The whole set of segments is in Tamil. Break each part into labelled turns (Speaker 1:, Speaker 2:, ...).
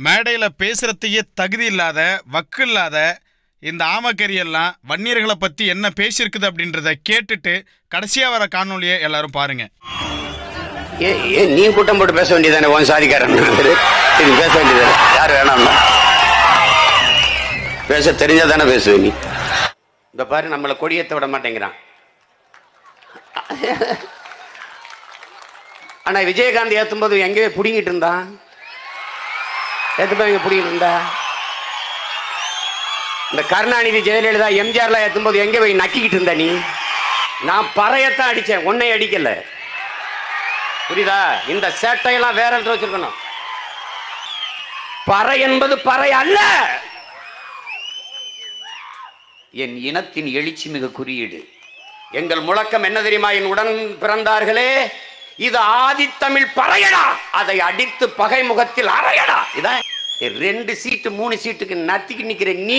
Speaker 1: மேடையில் பேசுகிறதுக்கே தகுதி இல்லாத வக்கு இல்லாத இந்த ஆமக்கறி எல்லாம் வன்னியர்களை பற்றி என்ன பேசியிருக்குது அப்படின்றத கேட்டுட்டு கடைசியாக வர காணொலியை எல்லாரும் பாருங்க
Speaker 2: ஏன் ஏன் நீ கூட்டம் போட்டு பேச வேண்டியதானே உன் சாதிக்காரன் இது பேச வேண்டியதானே யார் வேணாம்னா பேச தெரிஞ்சா தானே பேசுவ நீ இந்த பாரு நம்மளை கொடியேற்ற விட மாட்டேங்கிறான் ஆனா விஜயகாந்த் ஏத்தும் போது எங்கேயோ புடிங்கிட்டு இருந்தான் ஏத்துப்ப எங்க புடிங்கிட்டு இருந்தா இந்த கருணாநிதி ஜெயலலிதா எம்ஜிஆர்லாம் ஏத்தும் போது எங்க போய் நக்கிக்கிட்டு இருந்த நீ நான் பறையத்தான் அடிச்சேன் உன்னை அடிக்கல புரியுதா இந்த சேட்டையெல்லாம் வேற இடத்துல வச்சிருக்கணும் பறை என்பது பறை அல்ல என் இனத்தின் எழுச்சி மிக குறியீடு எங்கள் முழக்கம் என்ன தெரியுமா என் உடன் பிறந்தார்களே இது ஆதித்தமிழ் பறையடா அதை அடித்து பகை முகத்தில் அறையடா இதான் ரெண்டு சீட்டு மூணு சீட்டுக்கு நத்திக்கு நிக்கிற நீ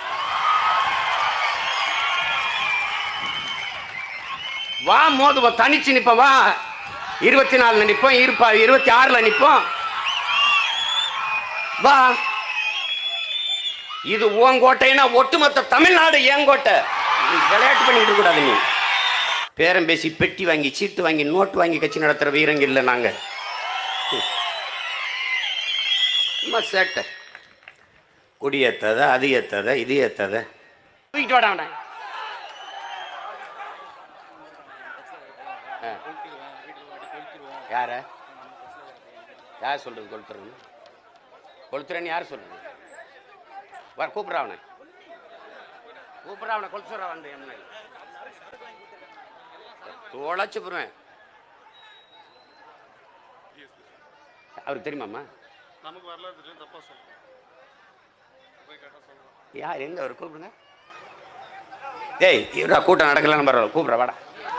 Speaker 2: வா மோதுவோம் தனிச்சு நிப்போம் வா இருபத்தி நாலுல நிப்போம் இருப்பா இருபத்தி ஆறுல நிப்போம் வா இது உன் கோட்டைன்னா ஒட்டுமொத்த தமிழ்நாடு என் கோட்டை நீ விளையாட்டு பண்ணிட்டு இருக்க கூடாது நீ பேரம் பேசி பெட்டி வாங்கி சீட்டு வாங்கி நோட்டு வாங்கி கட்சி நடத்துற வீரங்க இல்லை நாங்க சும்மா சேட்டை கொடி ஏத்தாத அது ஏத்தாத இது ஏத்தாத தூக்கிட்டு வாடா அவனை. ஆ. யார யார் சொல்றது கொளுத்துறன்னு கொளுத்துறன்னு யார் சொல்றது வர கூப்பிட்ற அவனை கூப்பிட்ற அவனை கொளுத்துற வந்து என் முன்னாடி தொலைச்சு போடுவேன் அவருக்கு தெரியுமாம்மா
Speaker 3: நமக்கு வரலாறு தெரியும் தப்பா சொல்றேன் போய் கேட்டா சொல்றேன்
Speaker 2: யார் எங்க அவர் கூப்பிடுங்க ஏய் இவரா கூட்டம் நடக்கலன்னு பரவாயில்ல கூப்பிட்ற வாடா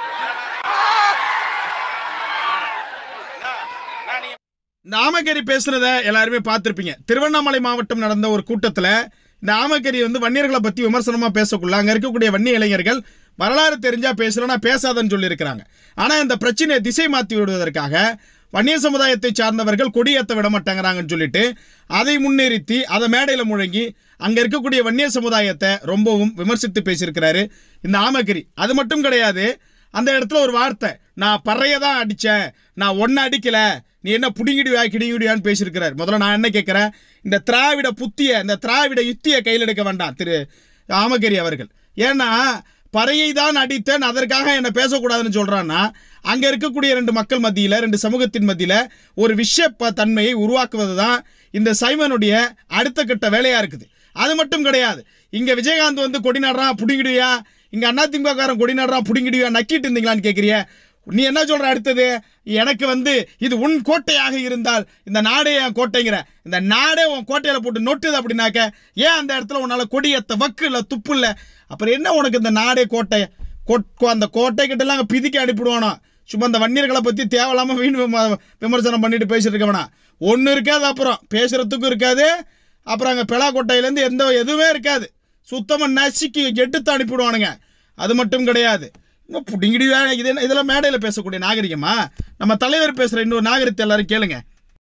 Speaker 1: இந்த ஆமக்கறி பேசுனத எல்லாருமே பார்த்துருப்பீங்க திருவண்ணாமலை மாவட்டம் நடந்த ஒரு கூட்டத்தில் இந்த ஆமக்கறி வந்து வன்னியர்களை பற்றி விமர்சனமாக பேசக்குள்ள அங்கே இருக்கக்கூடிய வன்னிய இளைஞர்கள் வரலாறு தெரிஞ்சா பேசுகிறோன்னா பேசாதன்னு சொல்லியிருக்கிறாங்க ஆனால் இந்த பிரச்சனையை திசை மாற்றி விடுவதற்காக வன்னிய சமுதாயத்தை சார்ந்தவர்கள் கொடியேற்ற விட மாட்டேங்கிறாங்கன்னு சொல்லிட்டு அதை முன்னிறுத்தி அதை மேடையில் முழங்கி அங்கே இருக்கக்கூடிய வன்னிய சமுதாயத்தை ரொம்பவும் விமர்சித்து பேசியிருக்கிறாரு இந்த ஆமக்கறி அது மட்டும் கிடையாது அந்த இடத்துல ஒரு வார்த்தை நான் பறைய தான் அடித்தேன் நான் ஒன்றை அடிக்கல நீ என்ன புடிங்கிடுவியா கிடிங்கிடுவியான்னு பேசியிருக்கிறார் முதல்ல நான் என்ன கேட்குறேன் இந்த திராவிட புத்திய இந்த திராவிட யுத்தியை கையில் எடுக்க வேண்டாம் திரு ஆமகரி அவர்கள் ஏன்னா பறையை தான் அடித்தேன் அதற்காக என்ன பேசக்கூடாதுன்னு சொல்கிறான்னா அங்கே இருக்கக்கூடிய ரெண்டு மக்கள் மத்தியில் ரெண்டு சமூகத்தின் மத்தியில் ஒரு விஷ ப- தன்மையை உருவாக்குவது தான் இந்த சைமனுடைய அடுத்த கட்ட வேலையாக இருக்குது அது மட்டும் கிடையாது இங்கே விஜயகாந்த் வந்து கொடி நடுறான் புடிங்கிடுவியா இங்கே அதிமுககாரன் கொடி நடுறான் புடிங்கிடுவியா நக்கிட்டு இருந்தீங்களான்னு கேட்குறிய நீ என்ன சொல்ற அடுத்தது எனக்கு வந்து இது உன் கோட்டையாக இருந்தால் இந்த நாடே என் கோட்டைங்கிற இந்த நாடே உன் கோட்டையில போட்டு நொட்டுது அப்படின்னாக்க ஏன் அந்த இடத்துல உன்னால கொடியத்த வக்கு இல்லை துப்பு இல்லை அப்புறம் என்ன உனக்கு இந்த நாடே கோட்டை கோட் அந்த கோட்டை கிட்டலாம் அங்கே பிதிக்கி அனுப்பிடுவானோ சும்மா இந்த வன்னியர்களை பற்றி தேவையில்லாமல் வீண் விம- விமர்சனம் பண்ணிட்டு பேசிட்டு இருக்க வேணாம் ஒன்று இருக்காது அப்புறம் பேசுறதுக்கும் இருக்காது அப்புறம் அங்கே பெலாக்கோட்டையிலேருந்து எந்த எதுவுமே இருக்காது சுத்தமாக நசுக்கி எடுத்து அனுப்பிவிடுவானுங்க அது மட்டும் கிடையாது இன்னும் புடிங்கிடி வேலை இது என்ன- இதெல்லாம் மேடையில் பேசக்கூடிய நாகரிகமா நம்ம தலைவர் பேசுகிற இன்னொரு நாகரிகத்தை எல்லாரும் கேளுங்க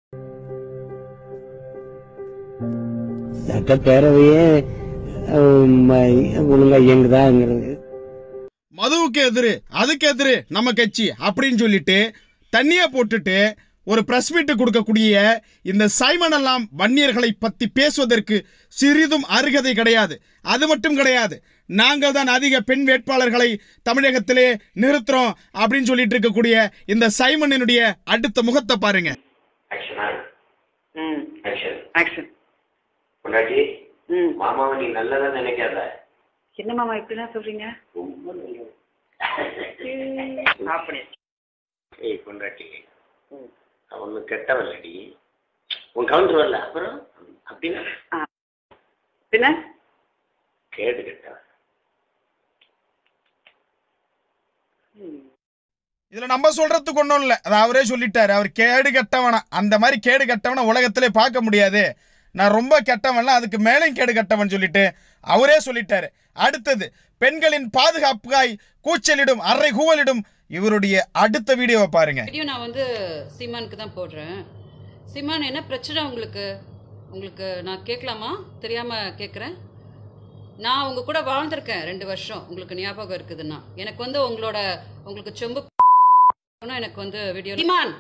Speaker 4: சட்டப்பேரவையே ஹம், ஒழுங்கா இயங்குதாங்கிறது
Speaker 1: மதுவுக்கு எதிரு அதுக்கு எதிரு நம்ம கட்சி அப்படின்னு சொல்லிட்டு தண்ணியை போட்டுட்டு ஒரு பிரஸ் மீட்டு கொடுக்கக்கூடிய இந்த சைமன் எல்லாம் வன்னியர்களை பத்தி பேசுவதற்கு சிறிதும் அருகதை கிடையாது அது மட்டும் கிடையாது நாங்கள் தான் அதிக பெண் வேட்பாளர்களை தமிழகத்திலே நிறுத்துறோம் அப்படின்னு சொல்லிட்டு இருக்கக்கூடிய இந்த சைமனினுடைய அடுத்த முகத்தை பாருங்க
Speaker 2: ஆக்ஷனா
Speaker 5: ம்
Speaker 2: ஆக்ஷன்
Speaker 5: ஆக்ஷன்
Speaker 2: பொண்டாட்டி
Speaker 5: ம்
Speaker 2: மாமாவை நீ நல்லதா நினைக்காத
Speaker 5: என்ன மாமா இப்படிலாம் சொல்றீங்க அப்படி
Speaker 2: ஏய் பொண்டாட்டி அவனு கெட்டவல்லடி உன் கவுண்டர் வரல அப்புறம் அப்படின்னா
Speaker 5: பின்ன
Speaker 2: கேடு கெட்டவன்
Speaker 1: இதுல நம்ம சொல்றதுக்கு ஒன்றும் இல்லை அது அவரே சொல்லிட்டாரு அவர் கேடு கெட்டவனா அந்த மாதிரி கேடு கெட்டவனை உலகத்திலே பார்க்க முடியாது நான் ரொம்ப கெட்டவன்ல அதுக்கு மேலும் கேடு கெட்டவன் சொல்லிட்டு அவரே சொல்லிட்டாரு அடுத்தது பெண்களின் பாதுகாப்புக்காய் கூச்சலிடும் அரை கூவலிடும் இவருடைய அடுத்த வீடியோவை பாருங்க
Speaker 6: வீடியோ நான் வந்து சீமானுக்கு தான் போடுறேன் சீமான் என்ன பிரச்சனை உங்களுக்கு உங்களுக்கு நான் கேட்கலாமா தெரியாமல் கேட்குறேன் நான் உங்க கூட வாழ்ந்திருக்கேன் ரெண்டு வருஷம் உங்களுக்கு ஞாபகம் இருக்குதுன்னா எனக்கு வந்து உங்களோட உங்களுக்கு செம்பு எனக்கு வந்து வீடியோ இமான்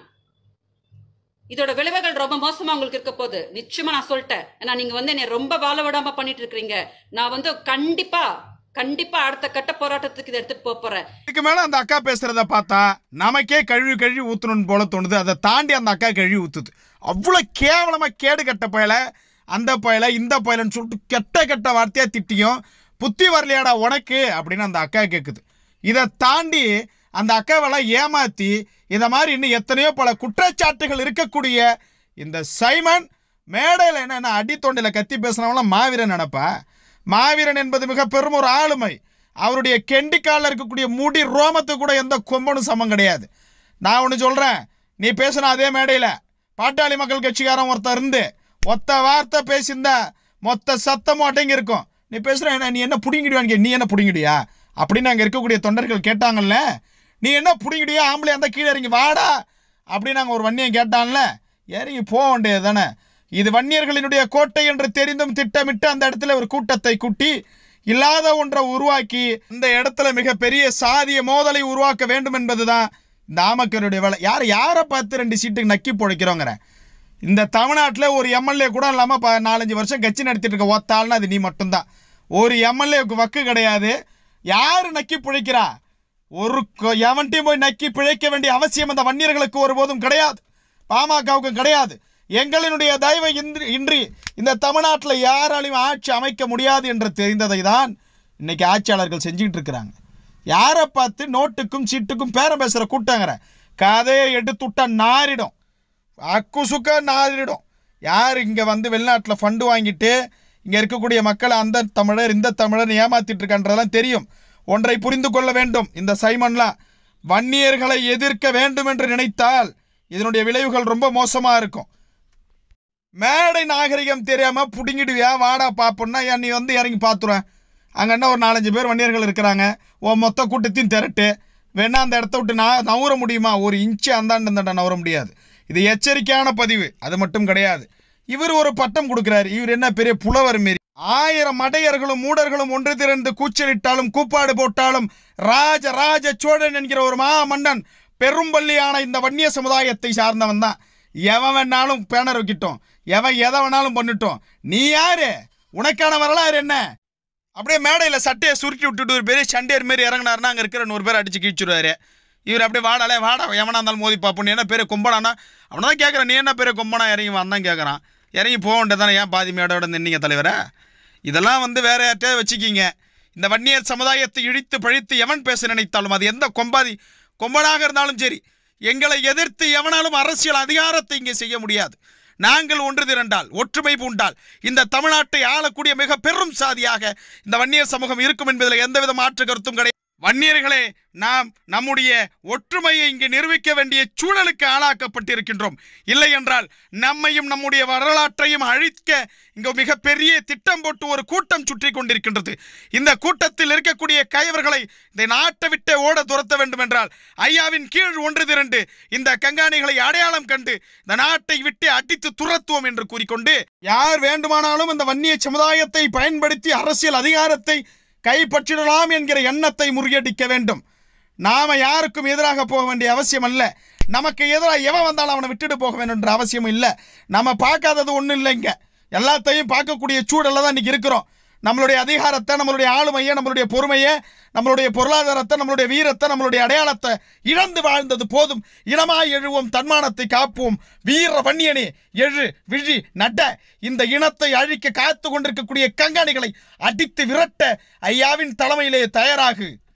Speaker 6: இதோட விளைவுகள் ரொம்ப மோசமா உங்களுக்கு இருக்க போகுது நிச்சயமா நான் சொல்லிட்டேன் ஏன்னா நீங்க வந்து என்னை ரொம்ப வாழ விடாம பண்ணிட்டு இருக்கீங்க நான் வந்து கண்டிப்பா கண்டிப்பா அடுத்த கட்ட போராட்டத்துக்கு இதை எடுத்துட்டு போப் போறேன்
Speaker 1: இதுக்கு மேல அந்த அக்கா பேசுறத பார்த்தா நமக்கே கழுவி கழுவி ஊத்தணும்னு போல தோணுது அதை தாண்டி அந்த அக்கா கழுவி ஊத்துது அவ்வளோ கேவலமா கேடு கட்ட பயல அந்த பயல இந்த பயலன்னு சொல்லிட்டு கெட்ட கெட்ட வார்த்தையா திட்டியும் புத்தி வரலையாடா உனக்கு அப்படின்னு அந்த அக்கா கேட்குது இதை தாண்டி அந்த அக்காவெல்லாம் ஏமாத்தி இந்த மாதிரி இன்னும் எத்தனையோ பல குற்றச்சாட்டுகள் இருக்கக்கூடிய இந்த சைமன் மேடையில் என்ன அடி தொண்டையில் கத்தி பேசுனவங்களாம் மாவீரன் நினப்பா மாவீரன் என்பது மிக பெரும் ஒரு ஆளுமை அவருடைய கெண்டிக்காலில் இருக்கக்கூடிய முடி ரோமத்துக்கு கூட எந்த கொம்பனும் சமம் கிடையாது நான் ஒன்று சொல்கிறேன் நீ பேசுன அதே மேடையில் பாட்டாளி மக்கள் கட்சிக்காரன் ஒருத்தர் இருந்து ஒத்த வார்த்தை பேசியிருந்தா மொத்த சத்தமும் அடங்கி இருக்கும் நீ பேசுகிற என்ன நீ என்ன பிடிங்கிடுவான்னு கே நீ என்ன பிடிங்கிடியா அப்படின்னு அங்கே இருக்கக்கூடிய தொண்டர்கள் கேட்டாங்கல்ல நீ என்ன பிடிங்கிடியா ஆம்பளை அந்த கீழே இறங்கி வாடா அப்படின்னு நாங்கள் ஒரு வன்னியம் கேட்டான்ல இறங்கி போக வேண்டியது தானே இது வன்னியர்களினுடைய கோட்டை என்று தெரிந்தும் திட்டமிட்டு அந்த இடத்துல ஒரு கூட்டத்தை கூட்டி இல்லாத ஒன்றை உருவாக்கி இந்த இடத்துல மிகப்பெரிய சாதிய மோதலை உருவாக்க வேண்டும் என்பதுதான் இந்த ஆமக்கருடைய வேலை யார் யாரை பார்த்து ரெண்டு சீட்டுக்கு நக்கி பொழைக்கிறோங்கிற இந்த தமிழ்நாட்டில் ஒரு எம்எல்ஏ கூட இல்லாமல் ப நாலஞ்சு வருஷம் கட்சி நடத்திட்டு இருக்க ஒத்தாள்னா அது நீ மட்டும்தான் ஒரு எம்எல்ஏவுக்கு வக்கு கிடையாது யார் நக்கி பிழைக்கிறா ஒரு கொ- எவன்ட்டையும் போய் நக்கி பிழைக்க வேண்டிய அவசியம் அந்த வன்னியர்களுக்கு ஒருபோதும் கிடையாது பாமகவுக்கும் கிடையாது எங்களினுடைய தயவை இன்றி இன்றி இந்த தமிழ்நாட்டில் யாராலையும் ஆட்சி அமைக்க முடியாது என்று தெரிந்ததை தான் இன்னைக்கு ஆட்சியாளர்கள் செஞ்சுக்கிட்டு இருக்கிறாங்க யாரை பார்த்து நோட்டுக்கும் சீட்டுக்கும் பேரம் பேசுகிற கூட்டங்கிற கதையை எடுத்துட்டா நாரிடும் அக்குசுக்க நாரிடும் யார் இங்கே வந்து வெளிநாட்டில் ஃபண்டு வாங்கிட்டு இங்கே இருக்கக்கூடிய மக்களை அந்த தமிழர் இந்த தமிழர் ஏமாத்திட்டு இருக்கான்றதெல்லாம் தெரியும் ஒன்றை புரிந்து கொள்ள வேண்டும் இந்த சைமன்லாம் வன்னியர்களை எதிர்க்க வேண்டும் என்று நினைத்தால் இதனுடைய விளைவுகள் ரொம்ப மோசமாக இருக்கும் மேடை நாகரிகம் தெரியாம புடுங்கிடுவியா வாடா பாப்போன்னா ஏன் நீ வந்து இறங்கி பார்த்துருவேன் அங்கே என்ன ஒரு நாலஞ்சு பேர் வன்னியர்கள் இருக்கிறாங்க ஓ மொத்த கூட்டத்தையும் திரட்டு வேணா அந்த இடத்த விட்டு நான் நவுற முடியுமா ஒரு இன்ச்சு அந்தாண்டு இந்தாண்ட நவுற முடியாது இது எச்சரிக்கையான பதிவு அது மட்டும் கிடையாது இவர் ஒரு பட்டம் கொடுக்குறாரு இவர் என்ன பெரிய புலவர் மாரி ஆயிரம் மடையர்களும் மூடர்களும் ஒன்று திரண்டு கூச்சலிட்டாலும் கூப்பாடு போட்டாலும் ராஜ ராஜ சோழன் என்கிற ஒரு மா மன்னன் பெரும்பள்ளியான இந்த வன்னிய சமுதாயத்தை சார்ந்தவன் தான் எவன் வேணாலும் பேனர் வைக்கட்டும் எவன் எதை வேணாலும் பண்ணட்டும் நீ யாரு உனக்கான வரலாறு என்ன அப்படியே மேடையில் சட்டையை சுருட்டி விட்டுட்டு ஒரு பெரிய சண்டையர் மாரி இறங்கினாருன்னா அங்கே இருக்கிற நூறு பேர் அடிச்சு கீழ்ச்சிடுவாரு இவர் அப்படியே வாடாலே வாடா எவனா இருந்தாலும் மோதி பார்ப்போம் நீ என்ன பேர் கொம்பனானா அவனை தான் கேட்குறேன் நீ என்ன பேர் கொம்பனா இறங்கி வந்தான் கேட்குறான் இறங்கி போக வேண்டியதானே ஏன் பாதி மேடோட நின்னீங்க தலைவரே இதெல்லாம் வந்து வேற யார்கிட்டயாவது வச்சுக்கிங்க இந்த வன்னியர் சமுதாயத்தை இழித்து பழித்து எவன் பேச நினைத்தாலும் அது எந்த கொம்பாதி கொம்பனாக இருந்தாலும் சரி எங்களை எதிர்த்து எவனாலும் அரசியல் அதிகாரத்தை இங்கே செய்ய முடியாது நாங்கள் ஒன்று திரண்டால் ஒற்றுமை பூண்டால் இந்த தமிழ்நாட்டை ஆளக்கூடிய மிக பெரும் சாதியாக இந்த வன்னியர் சமூகம் இருக்கும் என்பதில் எந்தவித மாற்று கருத்தும் கிடையாது வன்னியர்களே நாம் நம்முடைய ஒற்றுமையை இங்கே நிரூபிக்க வேண்டிய சூழலுக்கு ஆளாக்கப்பட்டிருக்கின்றோம் இல்லை என்றால் நம்மையும் நம்முடைய வரலாற்றையும் அழிக்க இங்கு மிகப்பெரிய திட்டம் போட்டு ஒரு கூட்டம் சுற்றி கொண்டிருக்கின்றது இந்த கூட்டத்தில் இருக்கக்கூடிய கயவர்களை இந்த நாட்டை விட்டே ஓட துரத்த வேண்டும் என்றால் ஐயாவின் கீழ் ஒன்று திரண்டு இந்த கங்காணிகளை அடையாளம் கண்டு இந்த நாட்டை விட்டு அடித்து துரத்துவோம் என்று கூறிக்கொண்டு யார் வேண்டுமானாலும் இந்த வன்னிய சமுதாயத்தை பயன்படுத்தி அரசியல் அதிகாரத்தை கைப்பற்றிடலாம் என்கிற எண்ணத்தை முறியடிக்க வேண்டும் நாம யாருக்கும் எதிராக போக வேண்டிய அவசியம் அல்ல நமக்கு எதிராக எவன் வந்தாலும் அவனை விட்டுட்டு போக வேணுன்ற அவசியம் இல்லை நம்ம பார்க்காதது ஒன்றும் இல்லைங்க எல்லாத்தையும் பார்க்கக்கூடிய சூழலில் தான் இன்னைக்கு இருக்கிறோம் நம்மளுடைய அதிகாரத்தை நம்மளுடைய ஆளுமையை நம்மளுடைய பொறுமையை நம்மளுடைய பொருளாதாரத்தை நம்மளுடைய வீரத்தை நம்மளுடைய அடையாளத்தை இழந்து வாழ்ந்தது போதும் இனமாய் எழுவோம் தன்மானத்தை காப்போம் வீர வன்னியனே எழு விழி நட இந்த இனத்தை அழிக்க காத்து கொண்டிருக்கக்கூடிய கங்காணிகளை அடித்து விரட்ட ஐயாவின் தலைமையிலே தயாராகு